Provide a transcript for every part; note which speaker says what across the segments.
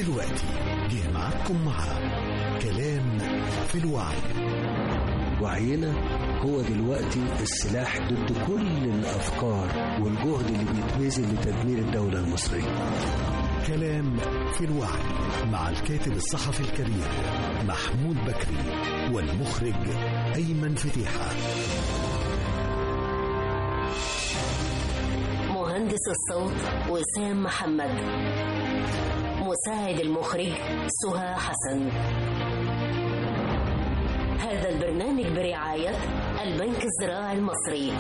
Speaker 1: ودلوقتي جه معاكم مع كلام في الوعي
Speaker 2: وعينا هو دلوقتي السلاح ضد كل الأفكار والجهد اللي بيتبذل لتدمير الدولة المصرية
Speaker 1: كلام في الوعي مع الكاتب الصحفي الكبير محمود بكري والمخرج أيمن فتيحة
Speaker 3: مهندس الصوت وسام محمد مساعد المخرج سهى حسن هذا البرنامج برعاية البنك الزراعي المصري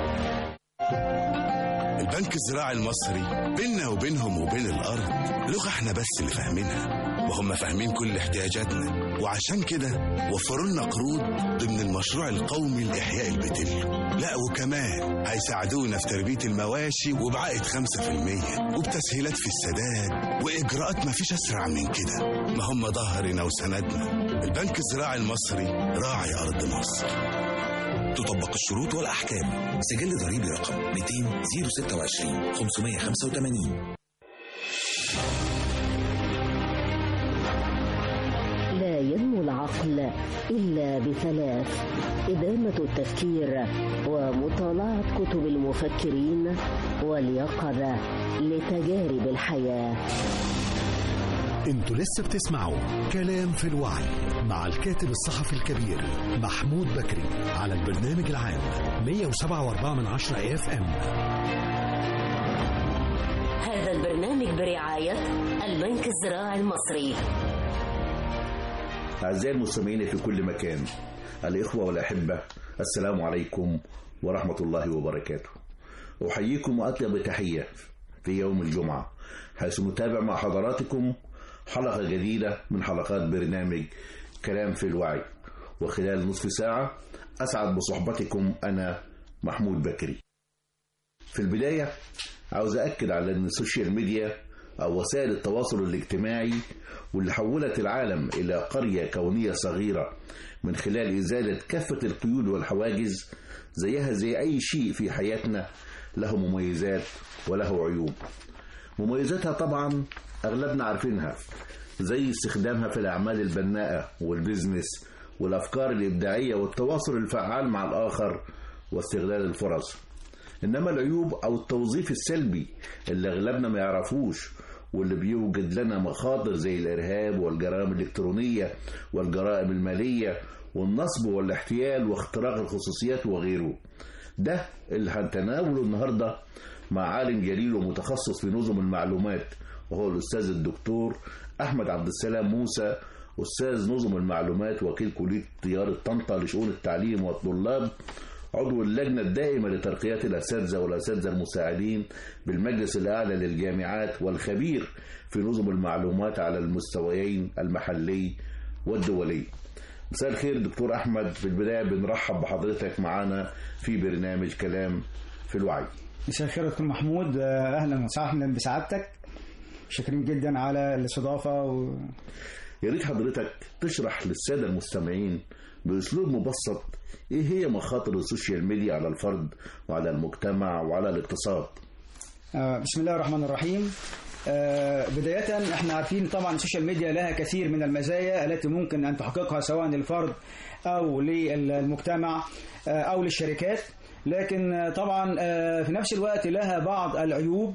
Speaker 4: البنك الزراعي المصري بيننا وبينهم وبين الأرض لغة احنا بس اللي فاهمينها وهم فاهمين كل احتياجاتنا وعشان كده وفروا لنا قروض ضمن المشروع القومي لإحياء البتل لا وكمان هيساعدونا في تربية المواشي وبعائد 5% وبتسهيلات في السداد وإجراءات ما فيش أسرع من كده ما هم ظهرنا وسندنا البنك الزراعي المصري راعي أرض مصر
Speaker 5: تطبق الشروط والأحكام سجل ضريبي رقم 200 026 585
Speaker 3: لا ينمو العقل إلا بثلاث إدامة التفكير ومطالعة كتب المفكرين واليقظة لتجارب الحياة
Speaker 1: انتوا لسه بتسمعوا كلام في الوعي مع الكاتب الصحفي الكبير محمود بكري على البرنامج العام 107.4 من عشرة اف ام
Speaker 3: هذا البرنامج برعاية البنك الزراعي المصري
Speaker 6: أعزائي المستمعين في كل مكان الإخوة والأحبة السلام عليكم ورحمة الله وبركاته أحييكم وأطيب تحية في يوم الجمعة حيث نتابع مع حضراتكم حلقة جديدة من حلقات برنامج كلام في الوعي وخلال نصف ساعة أسعد بصحبتكم أنا محمود بكري في البداية عاوز أكد على أن السوشيال ميديا أو وسائل التواصل الاجتماعي واللي حولت العالم إلى قرية كونية صغيرة من خلال إزالة كافة القيود والحواجز زيها زي أي شيء في حياتنا له مميزات وله عيوب مميزاتها طبعا أغلبنا عارفينها زي استخدامها في الأعمال البناءة والبزنس والأفكار الإبداعية والتواصل الفعال مع الآخر واستغلال الفرص إنما العيوب أو التوظيف السلبي اللي أغلبنا ما يعرفوش واللي بيوجد لنا مخاطر زي الإرهاب والجرائم الإلكترونية والجرائم المالية والنصب والاحتيال واختراق الخصوصيات وغيره ده اللي هنتناوله النهاردة مع عالم جليل ومتخصص في نظم المعلومات وهو الأستاذ الدكتور أحمد عبد السلام موسى أستاذ نظم المعلومات وكيل كلية طيار طنطا لشؤون التعليم والطلاب عضو اللجنة الدائمة لترقيات الأساتذة والأساتذة المساعدين بالمجلس الأعلى للجامعات والخبير في نظم المعلومات على المستويين المحلي والدولي مساء الخير دكتور أحمد في البداية بنرحب بحضرتك معنا في برنامج كلام في الوعي
Speaker 7: مساء الخير يا دكتور محمود اهلا وسهلا بسعادتك شاكرين جدا على الاستضافه و...
Speaker 6: يا ريت حضرتك تشرح للساده المستمعين باسلوب مبسط ايه هي مخاطر السوشيال ميديا على الفرد وعلى المجتمع وعلى الاقتصاد
Speaker 7: آه بسم الله الرحمن الرحيم آه بداية احنا عارفين طبعا السوشيال ميديا لها كثير من المزايا التي ممكن ان تحققها سواء للفرد او للمجتمع آه او للشركات لكن طبعا في نفس الوقت لها بعض العيوب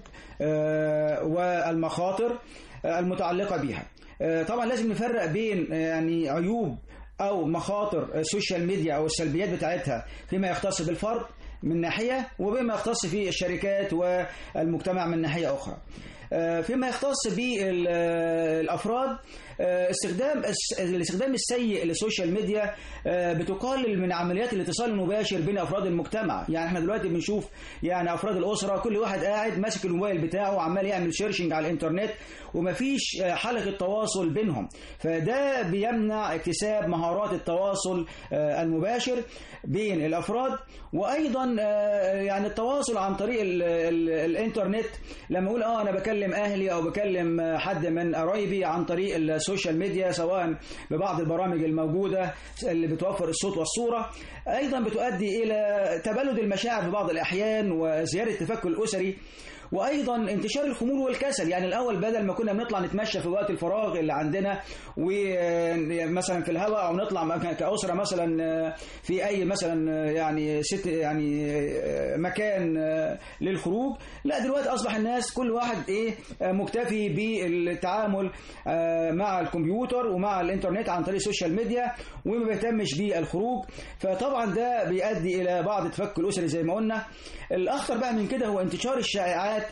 Speaker 7: والمخاطر المتعلقة بها طبعا لازم نفرق بين يعني عيوب او مخاطر السوشيال ميديا او السلبيات بتاعتها فيما يختص بالفرد من ناحية وبما يختص في الشركات والمجتمع من ناحية أخرى فيما يختص بالافراد استخدام الاستخدام السيء للسوشيال ميديا بتقلل من عمليات الاتصال المباشر بين افراد المجتمع يعني احنا دلوقتي بنشوف يعني افراد الاسره كل واحد قاعد ماسك الموبايل بتاعه وعمال يعمل سيرشنج على الانترنت ومفيش حلقه تواصل بينهم فده بيمنع اكتساب مهارات التواصل المباشر بين الافراد وايضا يعني التواصل عن طريق ال ال الانترنت لما اقول اه انا بكلم اهلي او بكلم حد من قرايبي عن طريق السوشيال ميديا سواء ببعض البرامج الموجوده اللي بتوفر الصوت والصوره ايضا بتؤدي الى تبلد المشاعر في بعض الاحيان وزياده التفكك الاسري وايضا انتشار الخمول والكسل يعني الاول بدل ما كنا بنطلع نتمشى في وقت الفراغ اللي عندنا ومثلا في الهواء او نطلع كاسره مثلا في اي مثلا يعني ست يعني مكان للخروج لا دلوقتي اصبح الناس كل واحد ايه مكتفي بالتعامل مع الكمبيوتر ومع الانترنت عن طريق السوشيال ميديا وما بيهتمش بالخروج فطبعا ده بيؤدي الى بعض التفكك الاسري زي ما قلنا الاخطر بقى من كده هو انتشار الشائعات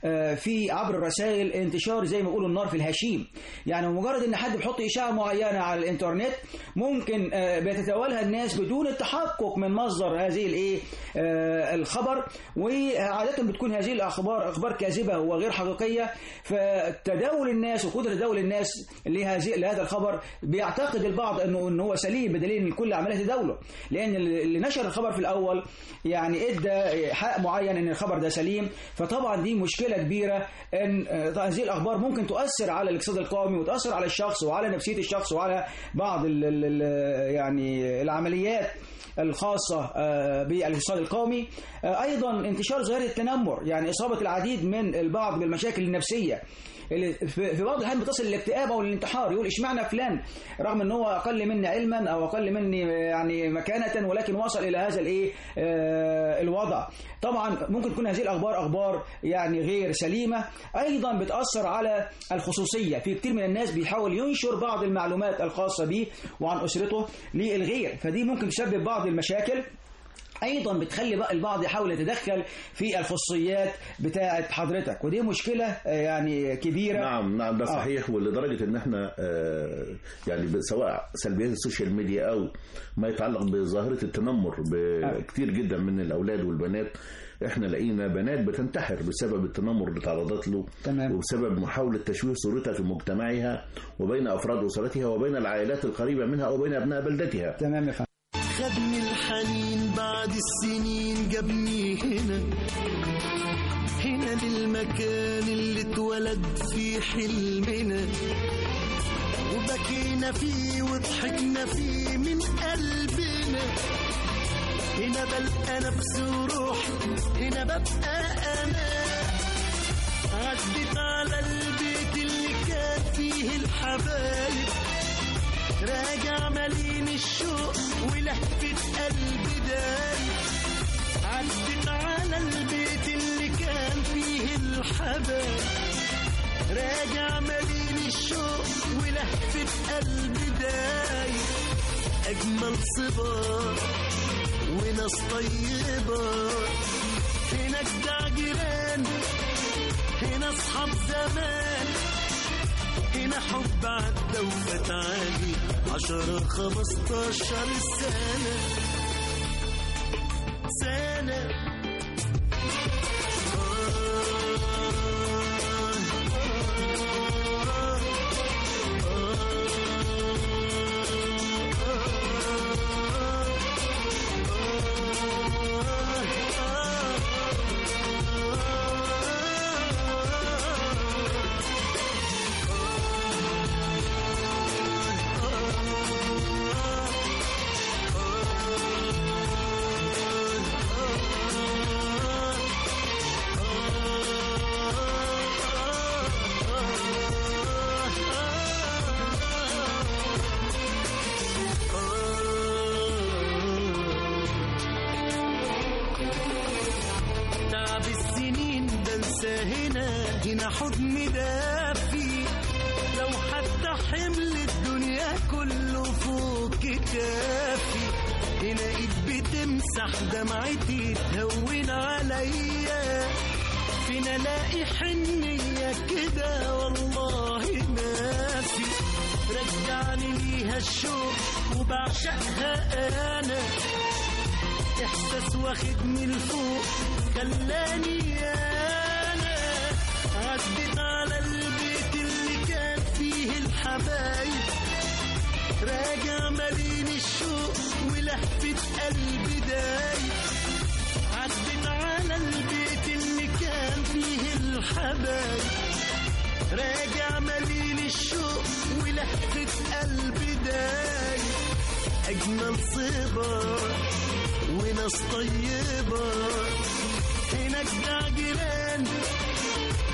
Speaker 7: في عبر الرسائل انتشار زي ما بيقولوا النار في الهشيم يعني مجرد ان حد بيحط اشاعه معينه على الانترنت ممكن بيتداولها الناس بدون التحقق من مصدر هذه الايه الخبر وعاده بتكون هذه الاخبار اخبار كاذبه وغير حقيقيه فتداول الناس وقدره تداول الناس لهذه لهذا الخبر بيعتقد البعض انه ان هو سليم بدليل ان الكل عمال يتداوله لان اللي نشر الخبر في الاول يعني ادى حق معين ان الخبر ده سليم فطبعا دي مشكله كبيره ان هذه الاخبار ممكن تؤثر على الاقتصاد القومي وتاثر على الشخص وعلى نفسيه الشخص وعلى بعض ال ال يعني العمليات الخاصة بالاقتصاد القومي أيضا انتشار ظاهرة التنمر يعني إصابة العديد من البعض بالمشاكل النفسية اللي في بعض الاحيان بتصل للاكتئاب او الانتحار يقول اشمعنى فلان رغم ان هو اقل مني علما او اقل مني يعني مكانه ولكن وصل الى هذا الايه آه الوضع طبعا ممكن تكون هذه الاخبار اخبار يعني غير سليمه ايضا بتاثر على الخصوصيه في كتير من الناس بيحاول ينشر بعض المعلومات الخاصه به وعن اسرته للغير فدي ممكن تسبب بعض المشاكل ايضا بتخلي بقى البعض يحاول يتدخل في الخصوصيات بتاعه حضرتك ودي مشكله يعني كبيره
Speaker 6: نعم نعم ده صحيح آه. ولدرجه ان احنا آه يعني سواء سلبيات السوشيال ميديا او ما يتعلق بظاهره التنمر بكثير جدا من الاولاد والبنات احنا لقينا بنات بتنتحر بسبب التنمر اللي تعرضت له
Speaker 7: تمام.
Speaker 6: وبسبب محاوله تشويه صورتها في مجتمعها وبين افراد اسرتها وبين العائلات القريبه منها او بين ابناء بلدتها
Speaker 7: تمام يا فندم
Speaker 8: خدني الحنين بعد السنين جابني هنا هنا للمكان اللي اتولد فيه حلمنا وبكينا فيه وضحكنا فيه من قلبنا هنا بلقى نفسي وروحي هنا ببقى انا عدت على البيت اللي كان فيه الحبايب راجع مليان الشوق ولهفة قلبي دايب عدت على البيت اللي كان فيه الحبايب راجع مليان الشوق ولهفة قلبي دايب أجمل صبار وناس طيبة هنا جدع جيران هنا أصحاب زمان هنا حب عدى وفات عادي عشرة خمستاشر سنة سنة تعب السنين بنسى هنا هنا حضن دافي لو حتى حمل الدنيا كله فوق كتافي هنا ايد بتمسح دمعتي تهون عليا فين الاقي حنية كده والله ما في رجعني ليها الشوق وبعشقها انا احساس واخدني لفوق خلاني انا عدت على البيت اللي كان فيه الحبايب راجع مليان الشوق ولهفة قلبي دايب عدت على البيت اللي كان فيه الحبايب راجع مليان الشوق ولهفة قلبي دايب أجمل صبار وناس طيبة هناك ده جيران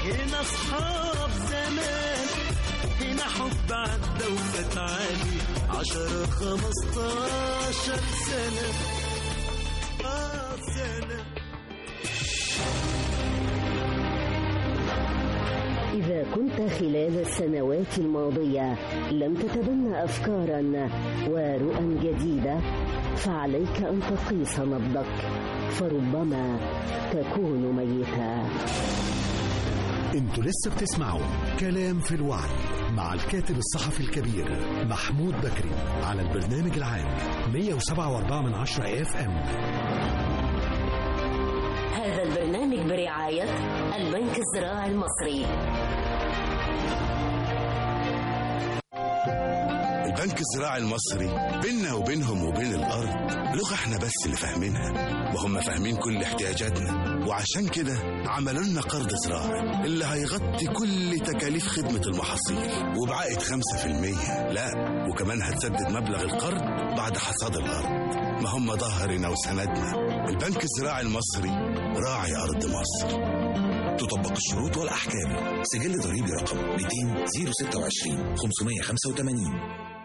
Speaker 8: هنا اصحاب زمان هنا حب عدى وفات علي عشرة خمستاشر سنة آه سنة
Speaker 3: إذا كنت خلال السنوات الماضية لم تتبنى أفكارا ورؤى جديدة فعليك أن تقيس نبضك فربما تكون ميتا
Speaker 1: انتوا لسه بتسمعوا كلام في الوعي مع الكاتب الصحفي الكبير محمود بكري على البرنامج العام 107.4 من 10 اف ام
Speaker 3: هذا البرنامج برعاية البنك الزراعي المصري
Speaker 4: البنك الزراعي المصري بيننا وبينهم وبين الأرض لغة احنا بس اللي فاهمينها وهم فاهمين كل احتياجاتنا وعشان كده عملوا لنا قرض زراعي اللي هيغطي كل تكاليف خدمة المحاصيل وبعائد 5% لا وكمان هتسدد مبلغ القرض بعد حصاد الأرض ما هم ظهرنا وسندنا البنك الزراعي المصري راعي أرض مصر
Speaker 5: تطبق الشروط والأحكام سجل ضريبي رقم 200 026 585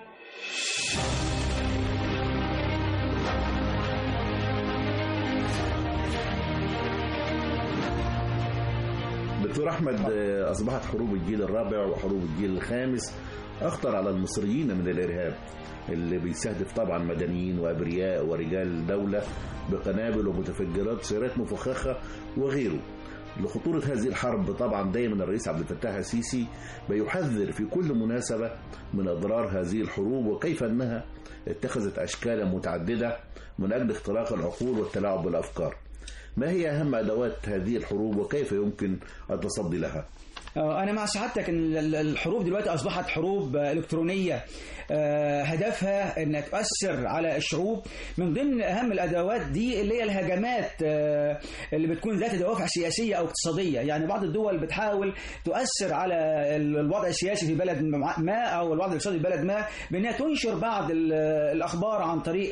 Speaker 6: دكتور احمد آه، اصبحت حروب الجيل الرابع وحروب الجيل الخامس اخطر على المصريين من الارهاب اللي بيستهدف طبعا مدنيين وابرياء ورجال دوله بقنابل ومتفجرات سيارات مفخخه وغيره لخطورة هذه الحرب طبعا دايما الرئيس عبد الفتاح السيسي بيحذر في كل مناسبة من أضرار هذه الحروب وكيف أنها اتخذت أشكالا متعددة من أجل اختراق العقول والتلاعب بالأفكار ما هي أهم أدوات هذه الحروب وكيف يمكن التصدي لها؟
Speaker 7: آه، أنا مع سعادتك إن ال- الحروب دلوقتي أصبحت حروب آه، إلكترونية آه، هدفها إنها تؤثر على الشعوب من ضمن أهم الأدوات دي اللي هي الهجمات آه، اللي بتكون ذات دوافع سياسية أو اقتصادية يعني بعض الدول بتحاول تؤثر على ال- الوضع السياسي في بلد ما أو الوضع الاقتصادي في بلد ما بأنها تنشر بعض ال- الأخبار عن طريق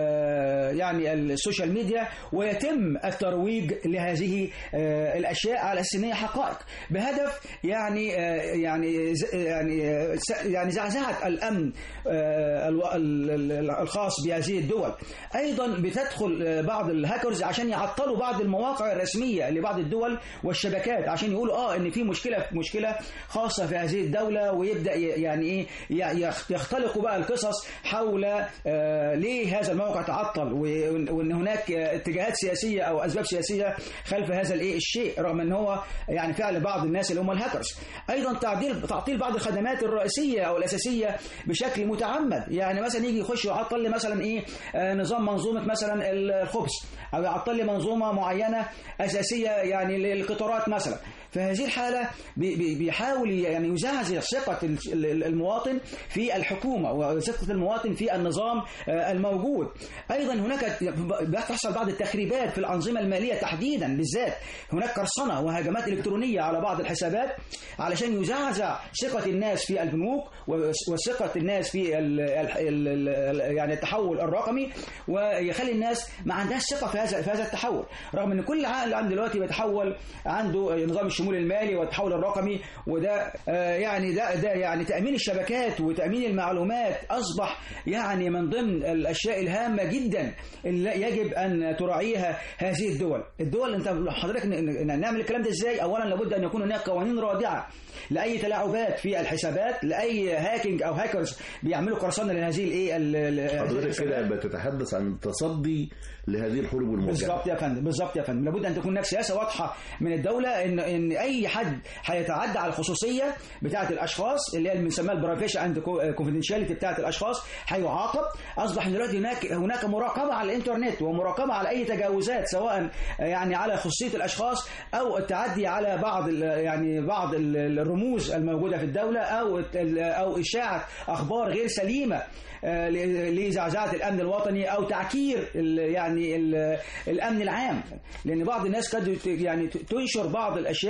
Speaker 7: آه، يعني السوشيال ميديا ويتم الترويج لهذه آه، الأشياء على أساس إن هي حقائق بهدف يعني آه، يعني ز- يعني آه، س- يعني زعزعه الامن آه، الو- ال- ال- الخاص بهذه الدول ايضا بتدخل آه، بعض الهاكرز عشان يعطلوا بعض المواقع الرسميه لبعض الدول والشبكات عشان يقولوا اه ان في مشكله في مشكله خاصه في هذه الدوله ويبدا ي- يعني ايه ي- يخ- يختلقوا بقى القصص حول آه، ليه هذا الموقع تعطل وان وإن هناك آه، اتجاهات سياسيه او اسباب سياسيه خلف هذا الايه الشيء رغم ان هو يعني فعل بعض الناس اللي هم الهاكرز ايضا تعديل تعطيل بعض الخدمات الرئيسيه او الاساسيه بشكل متعمد يعني مثلا يجي يخش يعطل لي مثلا ايه آه، نظام منظومه مثلا الخبز او يعطل لي منظومه معينه اساسيه يعني للقطارات مثلا في هذه الحالة بي- بي- بيحاول يعني يزعزع ثقة ال- ال- المواطن في الحكومة وثقة المواطن في النظام آه، الموجود أيضا هناك بتحصل بعض التخريبات في الأنظمة المالية تحديدا بالذات هناك قرصنة وهجمات إلكترونية على بعض الحسابات علشان يزعزع ثقة الناس في البنوك وثقة الناس في ال ال ال يعني التحول الرقمي ويخلي الناس ما عندهاش ثقة في هذا في هذا التحول رغم ان كل عقل عند دلوقتي بيتحول عنده نظام الشمول المالي والتحول الرقمي وده آه، يعني ده ده يعني تأمين الشبكات وتأمين المعلومات أصبح يعني من ضمن الأشياء الهامة جدا اللي يجب أن تراعيها هذه الدول الدول أنت حضرتك ن- ن- نعمل الكلام ده إزاي أولا لابد أن يكون هناك قوانين رادعة لأي تلاعبات في الحسابات لأي هاكينج أو هاكرز بيعملوا قرصنة لهذه الإيه ال- ال-
Speaker 6: حضرتك كده بتتحدث عن التصدي لهذه الحروب الموجهة
Speaker 7: بالظبط يا فندم بالظبط يا فندم لابد ان تكون هناك سياسه واضحه من الدوله ان ان اي حد هيتعدى على الخصوصيه بتاعه الاشخاص اللي هي اللي بنسميها البرايفيشن اند كونفيدنشاليتي بتاعه الاشخاص هيعاقب اصبح دلوقتي هناك هناك مراقبه على الانترنت ومراقبه على اي تجاوزات سواء يعني على خصوصيه الاشخاص او التعدي على بعض ال- يعني بعض ال- الرموز الموجوده في الدوله او ال- او اشاعه اخبار غير سليمه آه، ل- لزعزعه الامن الوطني او تعكير ال- يعني ال- الامن العام لان بعض الناس قد يت- يعني ت- تنشر بعض الاشياء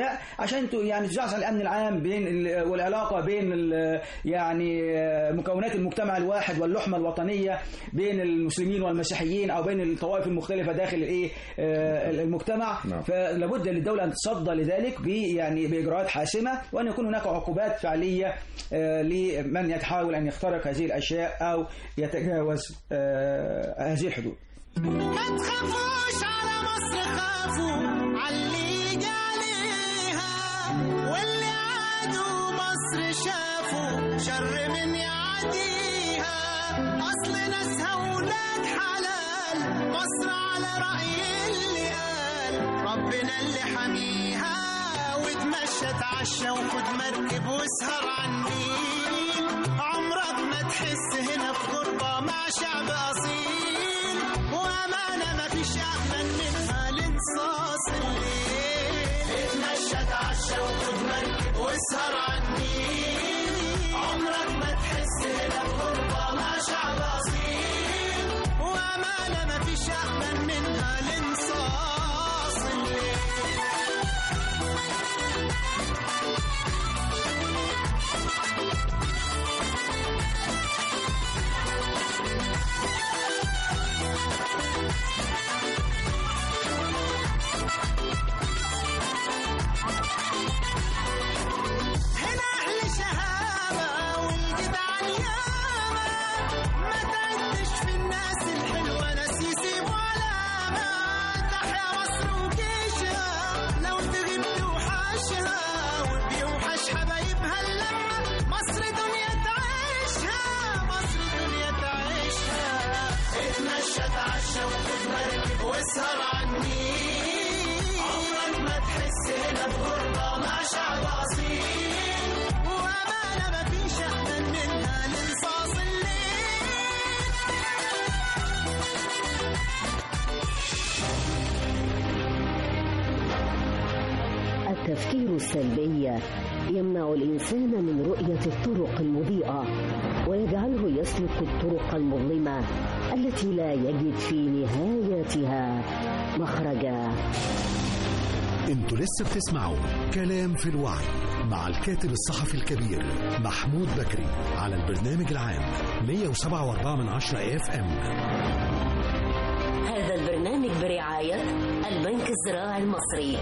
Speaker 7: لا عشان ت- يعني تزعزع الامن العام بين ال- والعلاقه بين ال- يعني آه، مكونات المجتمع الواحد واللحمه الوطنيه بين المسلمين والمسيحيين او بين الطوائف المختلفه داخل الايه آه، المجتمع
Speaker 6: نعم.
Speaker 7: فلابد للدوله ان تتصدى لذلك ب يعني باجراءات حاسمه وان يكون هناك عقوبات فعليه آه، لمن يحاول ان يخترق هذه الاشياء او يتجاوز آه، هذه الحدود
Speaker 8: ما تخافوش على مصر خافوا عاللي يجي عليها واللي عادوا مصر شافوا شر من يعديها اصل ناسها ولاد حلال مصر على رأي اللي قال ربنا اللي حميها وتمشى اتعشى وخد مركب واسهر على النيل عمرك ما تحس هنا في غربة مع شعب أصيل وأمانة ما فيش أأمن منها لانصاص الليل اتمشى اتعشى وخد مركب واسهر على النيل عمرك ما تحس هنا في غربة مع شعب أصيل وأمانة ما فيش أأمن منها لانصاص الليل هنا أهل شهامة والجدعان ياما ما تعدش في الناس الحلوة ناس يسيبوا علامة تحيا مصر وجيشها لو تغيب توحشها وبيوحش حبايبها اللمة مصر دنيا تعيشها مصر دنيا تعيشها اتمشى اتعشى وخد مركب واسهر على النيل عمرك ما تحس هنا بغربة مع شعب أصيل وأمانة ما فيش أحسن منها لانصاص الليل
Speaker 3: التفكير السلبي يمنع الإنسان من رؤية الطرق المضيئة ويجعله يسلك الطرق المظلمة التي لا يجد في نهايتها مخرجا
Speaker 1: انتوا لسه بتسمعوا كلام في الوعي مع الكاتب الصحفي الكبير محمود بكري على البرنامج العام 107.4 من عشرة اف ام
Speaker 3: هذا البرنامج برعاية البنك الزراعي المصري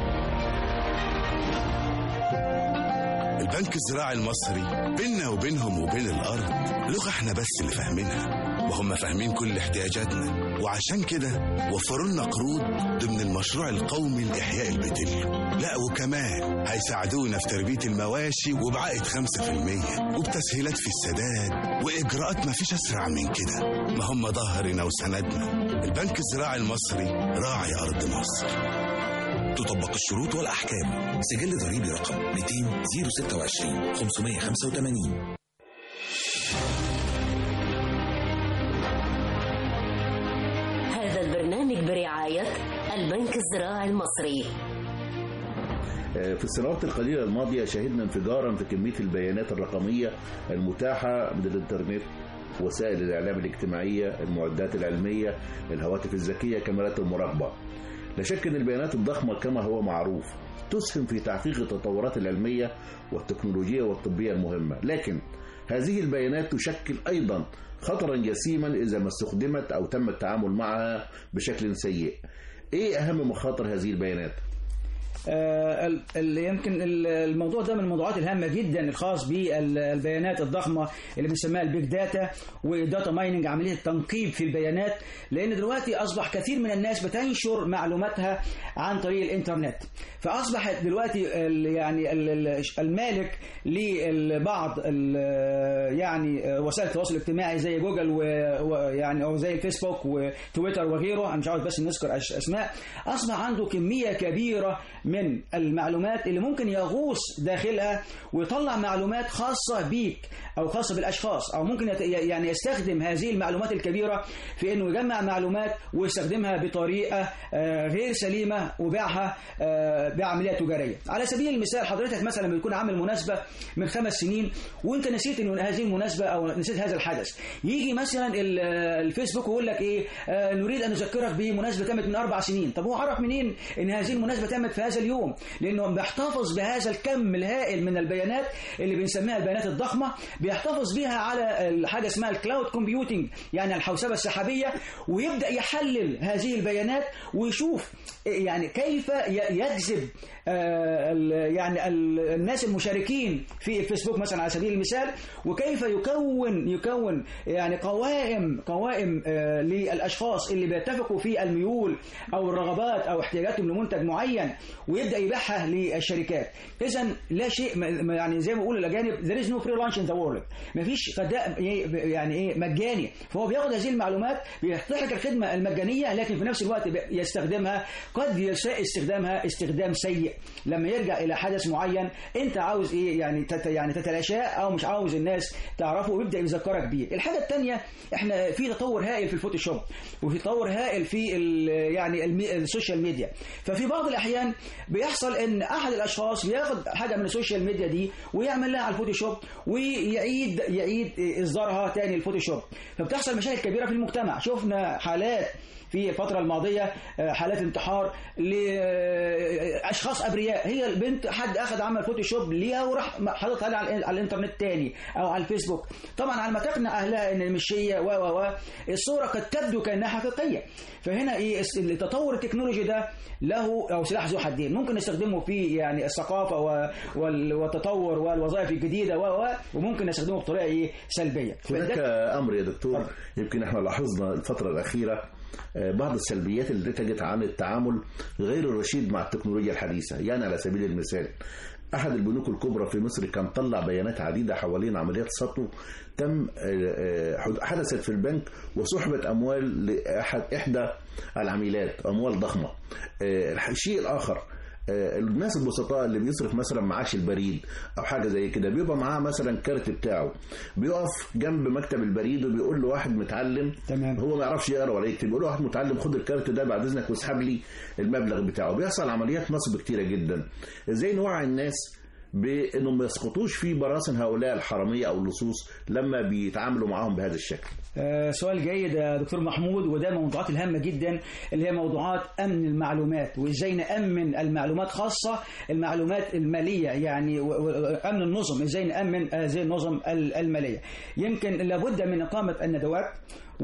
Speaker 4: البنك الزراعي المصري بيننا وبينهم وبين الأرض لغة احنا بس اللي فاهمينها وهم فاهمين كل احتياجاتنا وعشان كده وفروا لنا قروض ضمن المشروع القومي لإحياء البتل لا وكمان هيساعدونا في تربية المواشي وبعائد 5% وبتسهيلات في السداد وإجراءات ما فيش أسرع من كده ما هم ظهرنا وسندنا البنك الزراعي المصري راعي أرض مصر
Speaker 5: تطبق الشروط والأحكام سجل ضريبي رقم 200 026 585
Speaker 3: هذا البرنامج برعاية البنك الزراعي المصري
Speaker 6: في السنوات القليلة الماضية شهدنا انفجارا في كمية البيانات الرقمية المتاحة من الانترنت وسائل الإعلام الاجتماعية المعدات العلمية الهواتف الذكية كاميرات المراقبة لا شك أن البيانات الضخمة كما هو معروف تسهم في تحقيق التطورات العلمية والتكنولوجية والطبية المهمة لكن هذه البيانات تشكل أيضا خطرا جسيما إذا ما استخدمت أو تم التعامل معها بشكل سيء إيه أهم مخاطر هذه البيانات؟
Speaker 7: آه، ال- ال- يمكن ال- الموضوع ده من الموضوعات الهامه جدا الخاص بالبيانات الضخمه اللي بنسميها البيج داتا والداتا مايننج عمليه التنقيب في البيانات لان دلوقتي اصبح كثير من الناس بتنشر معلوماتها عن طريق الانترنت فاصبح دلوقتي ال- يعني ال- ال- المالك لبعض ال- يعني وسائل التواصل الاجتماعي زي جوجل و- ويعني او زي الفيسبوك وتويتر وغيره انا مش عاوز بس نذكر أش- اسماء اصبح عنده كميه كبيره من المعلومات اللي ممكن يغوص داخلها ويطلع معلومات خاصه بيك او خاصه بالاشخاص او ممكن يت- يعني يستخدم هذه المعلومات الكبيره في انه يجمع معلومات ويستخدمها بطريقه آه، غير سليمه وبيعها آه، بعمليه تجاريه على سبيل المثال حضرتك مثلا بتكون عامل مناسبه من خمس سنين وانت نسيت ان هذه المناسبه او نسيت هذا الحدث يجي مثلا ال- الفيسبوك ويقول لك ايه آه، نريد ان نذكرك بمناسبه تمت من اربع سنين طب هو عرف منين ان هذه المناسبه تمت في هذا اليوم لانه بيحتفظ بهذا الكم الهائل من البيانات اللي بنسميها البيانات الضخمه بيحتفظ بيها على حاجه اسمها الكلاود كومبيوتنج يعني الحوسبه السحابيه ويبدا يحلل هذه البيانات ويشوف يعني كيف ي- يجذب آه، ال- يعني ال- الناس المشاركين في الفيسبوك مثلا على سبيل المثال وكيف يكون يكون يعني قوائم قوائم آه، للاشخاص اللي بيتفقوا في الميول او الرغبات او احتياجاتهم لمنتج معين ويبدا يبيعها للشركات اذا لا شيء م- يعني زي ما بيقولوا الاجانب there is no free lunch in the world مفيش غداء إيه- يعني ايه مجاني فهو بياخد هذه المعلومات بيحتاج الخدمه المجانيه لكن في نفس الوقت بي- يستخدمها قد يساء استخدامها استخدام سيء لما يرجع الى حدث معين انت عاوز ايه يعني تت يعني تتلاشاه او مش عاوز الناس تعرفه ويبدا يذكرك بيه الحاجه الثانيه احنا في تطور هائل في الفوتوشوب وفي تطور هائل في ال- يعني المي- السوشيال ميديا ففي بعض الاحيان بيحصل ان احد الاشخاص بياخد حاجه من السوشيال ميديا دي ويعمل لها على الفوتوشوب ويعيد يعيد اصدارها تاني الفوتوشوب فبتحصل مشاكل كبيره في المجتمع شفنا حالات في الفترة الماضية آه، حالات انتحار لأشخاص أبرياء هي البنت حد أخذ عمل فوتوشوب ليها وراح حاططها على على الإنترنت تاني أو على الفيسبوك طبعا على ما تقنع أهلها إن مش هي و و و الصورة قد تبدو كأنها حقيقية فهنا إيه الس- التطور التكنولوجي ده له أو سلاح ذو حدين ممكن نستخدمه في يعني الثقافة و- وال- والتطور والوظائف الجديدة و و وممكن نستخدمه بطريقة إيه سلبية
Speaker 6: هناك
Speaker 7: فده-
Speaker 6: امر يا دكتور يمكن احنا لاحظنا الفتره الاخيره آه، بعض السلبيات اللي نتجت عن التعامل غير الرشيد مع التكنولوجيا الحديثة يعني على سبيل المثال أحد البنوك الكبرى في مصر كان طلع بيانات عديدة حوالين عمليات سطو تم آه، آه، حدثت في البنك وسحبت أموال لأحد إحدى العميلات أموال ضخمة آه، الشيء الآخر آه، الناس البسطاء اللي بيصرف مثلا معاش البريد او حاجه زي كده بيبقى معاه مثلا كارت بتاعه بيقف جنب مكتب البريد وبيقول له واحد متعلم
Speaker 7: تمام.
Speaker 6: هو ما يعرفش يقرا ولا يكتب بيقول له واحد متعلم خد الكارت ده بعد اذنك واسحب لي المبلغ بتاعه بيحصل عمليات نصب كتيره جدا ازاي نوعي الناس بانهم ما يسقطوش في براسن هؤلاء الحراميه او اللصوص لما بيتعاملوا معاهم بهذا الشكل
Speaker 7: آه، سؤال جيد يا دكتور محمود وده من الموضوعات الهامة جدا اللي هي موضوعات أمن المعلومات وإزاي نأمن المعلومات خاصة المعلومات المالية يعني و- و- أمن النظم إزاي نأمن هذه النظم ال- المالية يمكن لابد من إقامة الندوات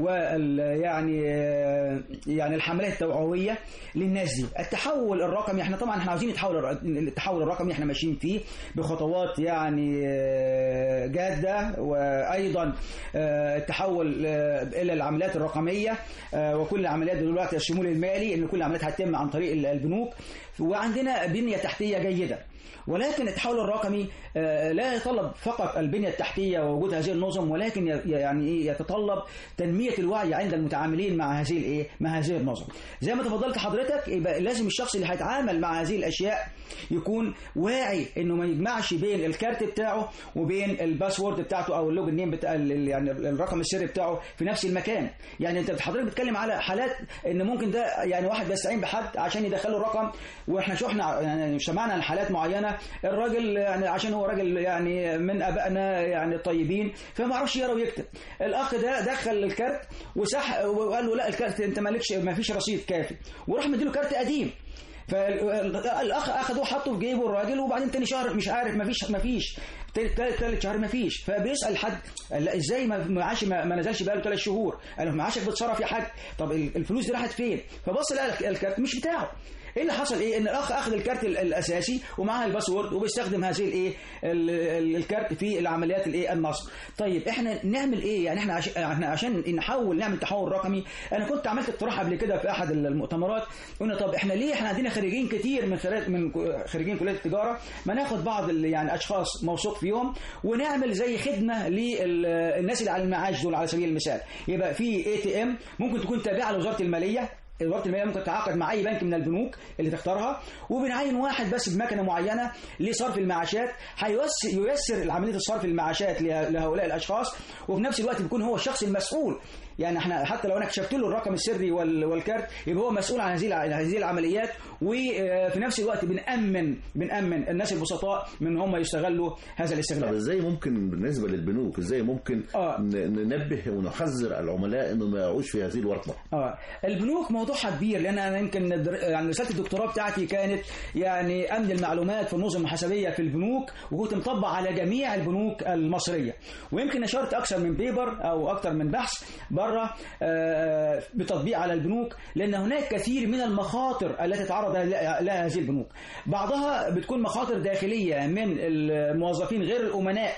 Speaker 7: وال يعني آه، يعني الحملات التوعويه للناس دي التحول الرقمي احنا طبعا احنا عاوزين التحول الر- التحول الرقمي احنا ماشيين فيه بخطوات يعني آه، جاده وايضا آه، التحول آه، الى العمليات الرقميه آه، وكل العمليات دلوقتي الشمول المالي ان كل العمليات هتتم عن طريق ال- البنوك وعندنا بنيه تحتيه جيده ولكن التحول الرقمي آه، لا يتطلب فقط البنية التحتية ووجود هذه النظم ولكن ي- يعني إيه يتطلب تنمية الوعي عند المتعاملين مع هذه الايه مع هذه النظم زي ما تفضلت حضرتك يبقى لازم الشخص اللي هيتعامل مع هذه الاشياء يكون واعي انه ما يجمعش بين الكارت بتاعه وبين الباسورد بتاعته او اللوجن نيم بتاع ال- ال- يعني الرقم السري بتاعه في نفس المكان يعني انت حضرتك بتتكلم على حالات ان ممكن ده يعني واحد بيستعين بحد عشان يدخله الرقم واحنا شفنا يعني سمعنا عن حالات معينه الراجل يعني عشان هو راجل يعني من ابائنا يعني الطيبين فما عرفش يقرا ويكتب الاخ ده دخل الكارت وسح وقال له لا الكارت انت مالكش ما فيش رصيد كافي وراح مديله كارت قديم فالاخ اخده وحطه في جيبه الراجل وبعدين تاني شهر مش عارف ما فيش ما فيش ثالث شهر ما فيش فبيسال حد قال لا ازاي ما معاش ما, ما نزلش بقاله ثلاث شهور قال له معاشك بتصرف يا حاج طب الفلوس دي راحت فين فبص لقى الكارت مش بتاعه ايه اللي حصل ايه ان الاخ اخذ الكارت ال- الاساسي ومعاه الباسورد وبيستخدم هذه الايه ال- ال- الكارت في العمليات الايه النصب طيب احنا نعمل ايه يعني احنا عشان احنا عشان نحول نعمل تحول رقمي انا كنت عملت اقتراح قبل كده في احد المؤتمرات قلنا طب احنا ليه احنا عندنا خريجين كتير من خريج من خريجين كليه التجاره ما ناخد بعض ال- يعني اشخاص موثوق فيهم ونعمل زي خدمه للناس اللي على المعاش دول على سبيل المثال يبقى في اي تي ام ممكن تكون تابعه لوزاره الماليه وزاره الماليه ممكن تتعاقد مع اي بنك من البنوك اللي تختارها وبنعين واحد بس بمكنه معينه لصرف المعاشات هييسر ييسر عمليه الصرف المعاشات له- لهؤلاء الاشخاص وفي نفس الوقت بيكون هو الشخص المسؤول يعني احنا حتى لو انا كشفت له الرقم السري وال- والكارت يبقى هو مسؤول عن هذه الع- هذه العمليات وفي نفس الوقت بنأمن بنأمن الناس البسطاء من ان هم يستغلوا هذا
Speaker 6: طب
Speaker 7: الاستغلال
Speaker 6: ازاي ممكن بالنسبه للبنوك ازاي ممكن
Speaker 7: آه.
Speaker 6: ن- ننبه ونحذر العملاء انه ما يقعوش في هذه الورطه
Speaker 7: اه البنوك موضوعها كبير لان انا يمكن در- يعني رساله الدكتوراه بتاعتي كانت يعني امن المعلومات في النظم الحسابيه في البنوك وكنت مطبق على جميع البنوك المصريه ويمكن نشرت اكثر من بيبر او اكثر من بحث بره آه، بتطبيق على البنوك لان هناك كثير من المخاطر التي تتعرض لها هذه البنوك بعضها بتكون مخاطر داخليه من الموظفين غير الامناء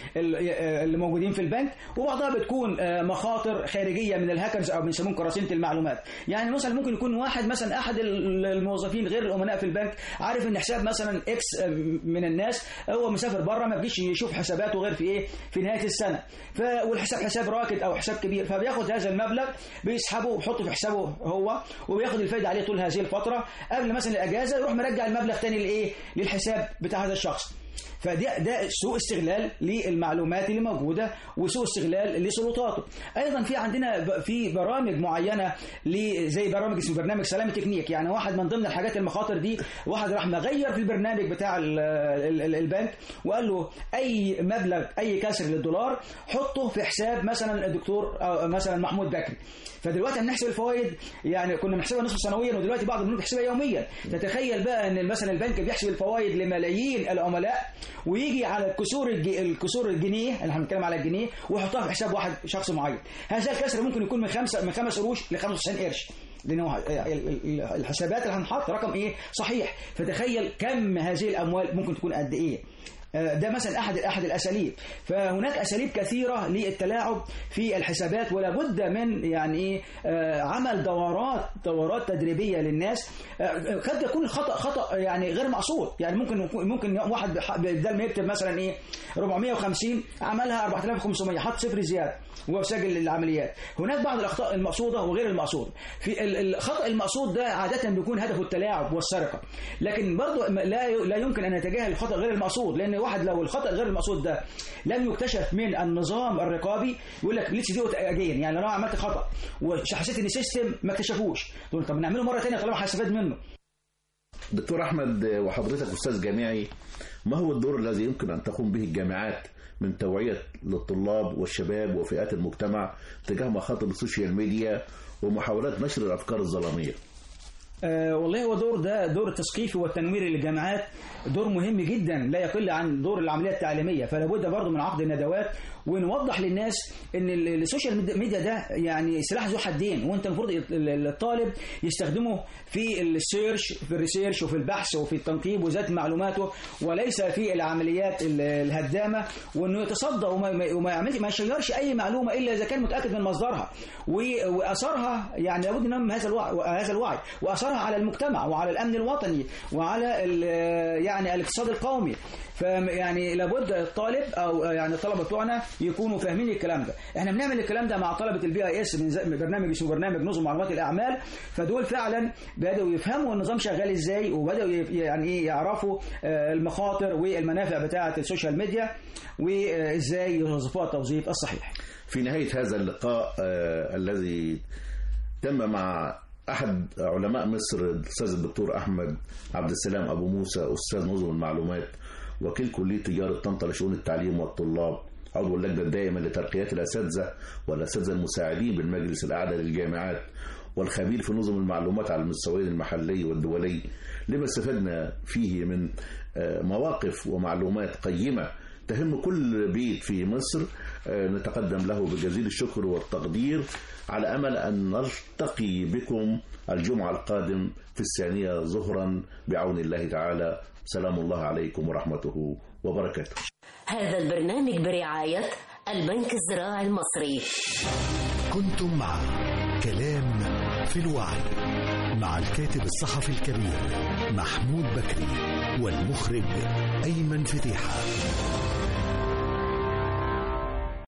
Speaker 7: اللي موجودين في البنك وبعضها بتكون آه، مخاطر خارجيه من الهاكرز او بنسميهم قراصنه المعلومات يعني مثلا ممكن يكون واحد مثلا احد ال- الموظفين غير الامناء في البنك عارف ان حساب مثلا اكس آه، من الناس هو مسافر بره ما بيجيش يشوف حساباته غير في ايه في نهايه السنه ف والحساب حساب راكد او حساب كبير فبياخد هذا المبلغ بيسحبه ويحطه في حسابه هو وبياخد الفايده عليه طول هذه الفتره قبل مثلا الاجازه يروح مرجع المبلغ تاني لايه للحساب بتاع هذا الشخص فده ده سوء استغلال للمعلومات اللي موجوده وسوء استغلال لسلطاته ايضا في عندنا ب- في برامج معينه ل- زي برامج اسمه برنامج سلام تكنيك يعني واحد من ضمن الحاجات المخاطر دي واحد راح مغير في البرنامج بتاع ال- ال- ال- البنك وقال له اي مبلغ اي كسر للدولار حطه في حساب مثلا الدكتور أو مثلا محمود بكري فدلوقتي بنحسب الفوائد يعني كنا بنحسبها نصف سنويا ودلوقتي بعض البنوك بيحسبها يوميا تتخيل بقى ان مثلا البنك بيحسب الفوائد لملايين العملاء ويجي على الكسور الج... الكسور الجنيه اللي احنا بنتكلم على الجنيه ويحطها في حساب واحد شخص معين هذا الكسر ممكن يكون من خمسة من خمس قروش ل 95 قرش لان هو ال- ال- الحسابات اللي هنحط رقم ايه صحيح فتخيل كم هذه الاموال ممكن تكون قد ايه آه، ده مثلا احد احد الاساليب فهناك اساليب كثيره للتلاعب في الحسابات ولا بد من يعني ايه آه، عمل دورات دورات تدريبيه للناس آه، قد يكون الخطا خطا يعني غير مقصود يعني ممكن يكون- ممكن واحد ح- بدل ما يكتب مثلا ايه 450 عملها 4500 حط صفر زياده وهو سجل العمليات هناك بعض الاخطاء المقصوده وغير المقصوده في ال- الخطا المقصود ده عاده بيكون هدفه التلاعب والسرقه لكن برضه لا لا يمكن ان نتجاهل الخطا غير المقصود لان واحد لو الخطا غير المقصود ده لم يكتشف من النظام الرقابي يقول لك ليتس دو اجين يعني لو انا عملت خطا وحسيت ان السيستم ما اكتشفوش تقول طب نعمله مره ثانيه طالما هستفاد منه
Speaker 6: دكتور احمد وحضرتك استاذ جامعي ما هو الدور الذي يمكن ان تقوم به الجامعات من توعيه للطلاب والشباب وفئات المجتمع تجاه مخاطر السوشيال ميديا ومحاولات نشر الافكار الظلاميه
Speaker 7: آه والله هو دور ده دور التثقيفي والتنويري للجامعات دور مهم جدا لا يقل عن دور العمليه التعليميه فلا بد برضه من عقد الندوات ونوضح للناس ان ال- السوشيال ميد- ميديا ده يعني سلاح ذو حدين وانت المفروض ال- ال- الطالب يستخدمه في السيرش في الريسيرش وفي البحث وفي التنقيب وزياده معلوماته وليس في العمليات ال- الهدامه وانه يتصدى وما ما- وما يعملش ما يشيرش اي معلومه الا اذا كان متاكد من مصدرها و- واثرها يعني لابد من هذا الوعي هذا الوعي واثرها على المجتمع وعلى الامن الوطني وعلى ال- يعني الاقتصاد القومي فيعني لابد الطالب او يعني الطلبه بتوعنا يكونوا فاهمين الكلام ده احنا بنعمل الكلام ده مع طلبه البي اي اس من زي- من برنامج اسمه برنامج نظم معلومات الاعمال فدول فعلا بداوا يفهموا النظام شغال ازاي وبداوا ي- يعني ايه يعرفوا آه، المخاطر والمنافع بتاعه السوشيال ميديا وازاي يوظفوها التوظيف الصحيح
Speaker 6: في نهايه هذا اللقاء آه الذي تم مع احد علماء مصر الاستاذ الدكتور احمد عبد السلام ابو موسى استاذ نظم المعلومات وكيل كليه تجاره طنطا لشؤون التعليم والطلاب عضو اللجنه الدائمه لترقيات الاساتذه والاساتذه المساعدين بالمجلس الاعلى للجامعات والخبير في نظم المعلومات على المستويين المحلي والدولي لما استفدنا فيه من آه، مواقف ومعلومات قيمه تهم كل بيت في مصر آه، نتقدم له بجزيل الشكر والتقدير على امل ان نلتقي بكم الجمعه القادم في الثانيه ظهرا بعون الله تعالى سلام الله عليكم ورحمته وبركاته
Speaker 3: هذا البرنامج برعاية البنك الزراعي المصري
Speaker 1: كنتم مع كلام في الوعي مع الكاتب الصحفي الكبير محمود بكري والمخرج أيمن فتيحة